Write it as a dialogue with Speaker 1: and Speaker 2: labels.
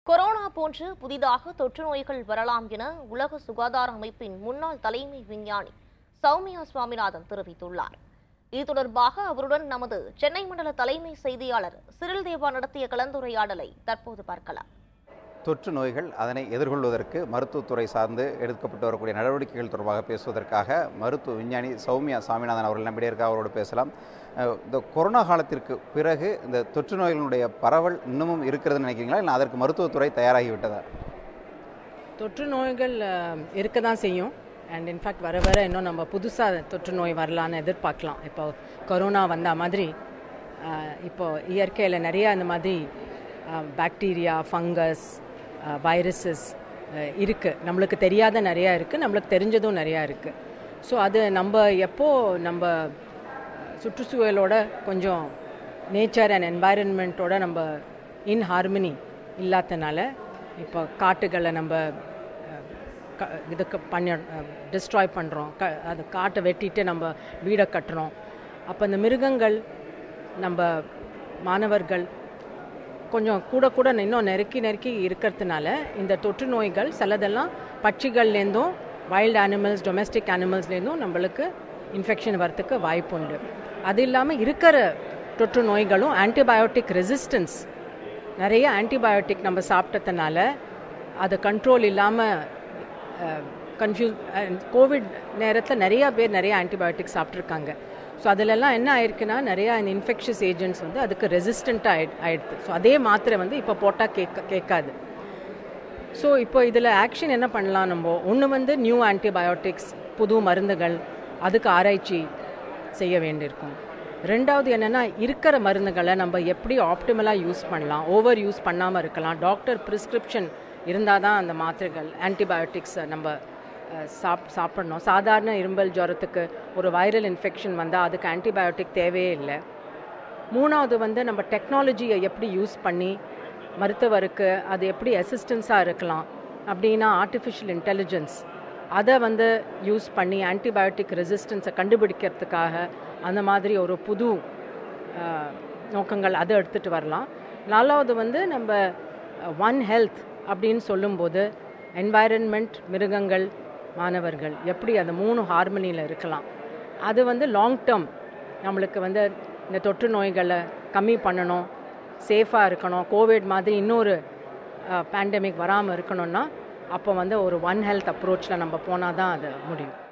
Speaker 1: corona போன்று புதிதாக தொற்று நோய்கள் வரலாம் என உலக சுகாதார அமைப்பின் முன்னாள் தலைமை விஞ்ஞானி சௌமியா சுவாமிநாதன் தெரிவித்துள்ளார் இது தொடர்பாக அவருடன் நமது சென்னை மண்டல தலைமை செய்தியாளர் சிறில் தேவா நடத்திய கலந்துரையாடலை தற்போது பார்க்கலாம்
Speaker 2: தொற்று நோய்கள் அதனை எதிர்கொள்வதற்கு மருத்துவத்துறை சார்ந்து எடுக்கப்பட்டு வரக்கூடிய நடவடிக்கைகள் தொடர்பாக பேசுவதற்காக மருத்துவ விஞ்ஞானி சௌமியா சாமிநாதன் அவர்கள் நம்மிடையே இருக்க அவரோடு பேசலாம் அஹ் இந்த கொரோனா காலத்திற்கு பிறகு இந்த தொற்று நோய்களுடைய பரவல் இன்னமும் இருக்கிறதுன்னு நினைக்கிறீங்களா இல்லை அதற்கு மருத்துவத்துறை தயாராகி விட்டதா
Speaker 3: தொற்று நோய்கள் இருக்க தான் செய்யும் அண்ட் இன்ஃபேக்ட் வர வர இன்னும் நம்ம புதுசாக தொற்று நோய் வரலான்னு எதிர்பார்க்கலாம் இப்போ கொரோனா வந்த மாதிரி அஹ், இப்போ இயற்கையில் நிறைய இந்த மாதிரி பாக்டீரியா ஃபங்கஸ் வைரஸஸ் இருக்குது நம்மளுக்கு தெரியாத நிறையா இருக்குது நம்மளுக்கு தெரிஞ்சதும் நிறையா இருக்குது ஸோ அது நம்ம எப்போ நம்ம சுற்றுச்சூழலோட கொஞ்சம் நேச்சர் அண்ட் என்வாயரன்மெண்ட்டோட நம்ம இன் ஹார்மனி இல்லாதனால இப்போ காட்டுகளை நம்ம அஹ், க- இதுக்கு பண்ண டிஸ்ட்ராய் பண்ணுறோம் க அது காட்டை வெட்டிட்டு நம்ம வீடை கட்டுறோம் அப்போ இந்த மிருகங்கள் நம்ம மாணவர்கள் கொஞ்சம் கூட கூட இன்னும் நெருக்கி நெருக்கி இருக்கிறதுனால இந்த தொற்று நோய்கள் சிலதெல்லாம் பட்சிகள்லேருந்தும் வைல்டு அனிமல்ஸ் டொமெஸ்டிக் அனிமல்ஸ்லேருந்தும் நம்மளுக்கு இன்ஃபெக்ஷன் வரத்துக்கு வாய்ப்பு உண்டு அது இல்லாமல் இருக்கிற தொற்று நோய்களும் ஆன்டிபயோட்டிக் ரெசிஸ்டன்ஸ் நிறைய ஆன்டிபயோட்டிக் நம்ம சாப்பிட்டதுனால அது கண்ட்ரோல் இல்லாமல் கன்ஃபியூஸ் கோவிட் நேரத்தில் நிறையா பேர் நிறைய ஆன்டிபயோட்டிக் சாப்பிட்ருக்காங்க ஸோ அதிலெல்லாம் என்ன ஆயிருக்குன்னா நிறையா இந்த இன்ஃபெக்ஷஸ் ஏஜென்ட்ஸ் வந்து அதுக்கு ரெசிஸ்டண்ட்டாக ஆயி ஆயிடுது ஸோ அதே மாத்திரை வந்து இப்போ போட்டால் கேட்க கேட்காது ஸோ இப்போ இதில் ஆக்ஷன் என்ன பண்ணலாம் நம்ம ஒன்று வந்து நியூ ஆன்டிபயோட்டிக்ஸ் புது மருந்துகள் அதுக்கு ஆராய்ச்சி செய்ய வேண்டியிருக்கும் ரெண்டாவது என்னென்னா இருக்கிற மருந்துகளை நம்ம எப்படி ஆப்டிமலாக யூஸ் பண்ணலாம் ஓவர் யூஸ் பண்ணாமல் இருக்கலாம் டாக்டர் ப்ரிஸ்கிரிப்ஷன் இருந்தால் தான் அந்த மாத்திரைகள் ஆன்டிபயோட்டிக்ஸை நம்ம அஹ், சாப் சாப்பிடணும் சாதாரண இரும்பல் ஜுரத்துக்கு ஒரு வைரல் இன்ஃபெக்ஷன் வந்தால் அதுக்கு ஆன்டிபயோட்டிக் தேவையே இல்லை மூணாவது வந்து நம்ம டெக்னாலஜியை எப்படி யூஸ் பண்ணி மருத்துவருக்கு அது எப்படி அசிஸ்டன்ஸாக இருக்கலாம் அப்படின்னா ஆர்டிஃபிஷியல் இன்டெலிஜென்ஸ் அதை வந்து யூஸ் பண்ணி ஆன்டிபயோட்டிக் ரெசிஸ்டன்ஸை கண்டுபிடிக்கிறதுக்காக அந்த மாதிரி ஒரு புது அஹ், நோக்கங்கள் அதை எடுத்துகிட்டு வரலாம் நாலாவது வந்து நம்ம ஒன் ஹெல்த் அப்படின்னு சொல்லும்போது என்வாயரன்மெண்ட் மிருகங்கள் மாணவர்கள் எப்படி அந்த மூணு ஹார்மனியில் இருக்கலாம் அது வந்து லாங் டேர்ம் நம்மளுக்கு வந்து இந்த தொற்று நோய்களை கம்மி பண்ணணும் சேஃபாக இருக்கணும் கோவிட் மாதிரி இன்னொரு பேண்டமிக் வராமல் இருக்கணும்னா அப்போ வந்து ஒரு ஒன் ஹெல்த் அப்ரோச்சில் நம்ம போனால் தான் அது முடியும்